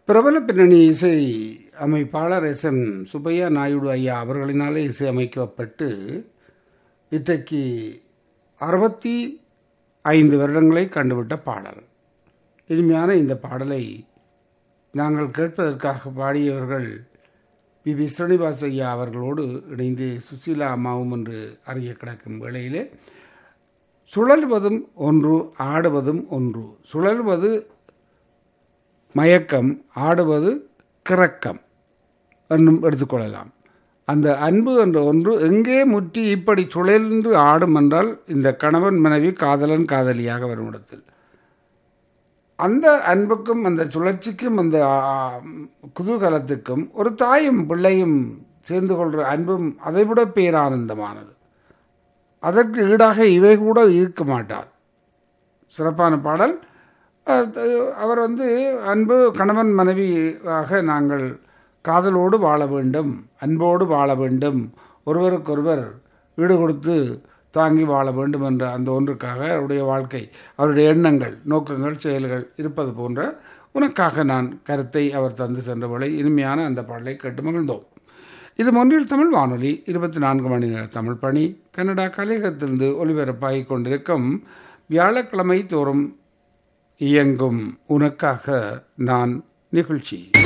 பிரபல பின்னணி இசை அமைப்பாளர் எஸ் என் சுப்பையா நாயுடு ஐயா அவர்களினாலே இசை அமைக்கப்பட்டு இன்றைக்கு அறுபத்தி ஐந்து வருடங்களை கண்டுவிட்ட பாடல் இனிமையான இந்த பாடலை நாங்கள் கேட்பதற்காக பாடியவர்கள் பி பி ஸ்ரீனிவாஸ் ஐயா அவர்களோடு இணைந்து சுசீலா அம்மாவும் என்று அறிய கிடக்கும் வேளையிலே சுழல்வதும் ஒன்று ஆடுவதும் ஒன்று சுழல்வது மயக்கம் ஆடுவது கிறக்கம் என்னும் எடுத்துக்கொள்ளலாம் அந்த அன்பு என்ற ஒன்று எங்கே முற்றி இப்படி சுழன்று ஆடும் என்றால் இந்த கணவன் மனைவி காதலன் காதலியாக வரும் இடத்தில் அந்த அன்புக்கும் அந்த சுழற்சிக்கும் அந்த ஆ, குதூகலத்துக்கும் ஒரு தாயும் பிள்ளையும் சேர்ந்து கொள்கிற அன்பும் அதைவிட பேரானந்தமானது அதற்கு ஈடாக இவை கூட இருக்க மாட்டார் சிறப்பான பாடல் அஹ், அவர் வந்து அன்பு கணவன் மனைவியாக நாங்கள் காதலோடு வாழ வேண்டும் அன்போடு வாழ வேண்டும் ஒருவருக்கொருவர் ஈடு கொடுத்து தாங்கி வாழ வேண்டும் என்ற அந்த ஒன்றுக்காக அவருடைய வாழ்க்கை அவருடைய எண்ணங்கள் நோக்கங்கள் செயல்கள் இருப்பது போன்ற உனக்காக நான் கருத்தை அவர் தந்து சென்றவளை இனிமையான அந்த பாடலை கேட்டு மகிழ்ந்தோம் இது மொன்றில் தமிழ் வானொலி இருபத்தி நான்கு மணி நேர தமிழ் பணி கனடா கலையகத்திலிருந்து ஒலிபரப்பாகிக் கொண்டிருக்கும் வியாழக்கிழமை தோறும் இயங்கும் உனக்காக நான் நிகழ்ச்சி